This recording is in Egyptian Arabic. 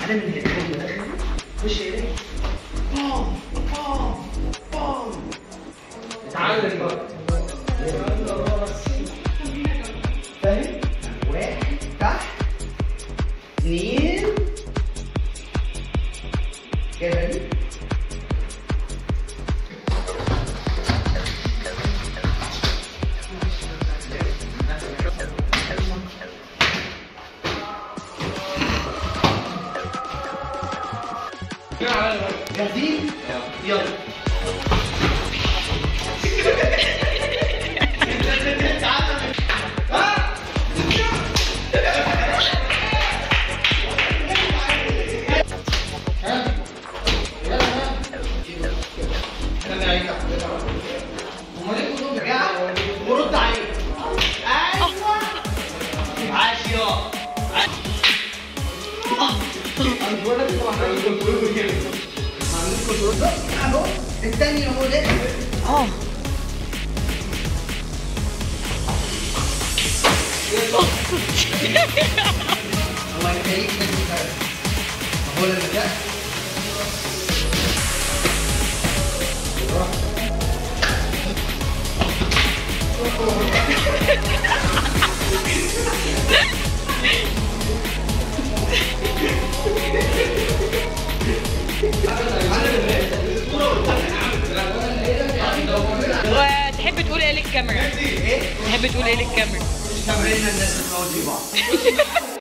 هنعمل هنا خد بالك خش هنا بوم بوم بوم اتعلم بقى فاهم؟ واحد تحت اثنين كده دي جاهزين؟ يلا ورد عليه ايوه عاش يا عاش اهو الثاني اهو ده اه الله يخليك لك هو اللي ده وتحب تقول ايه للكاميرا؟ ايه؟ تحب تقول ايه للكاميرا؟ تمرين الناس الموجودة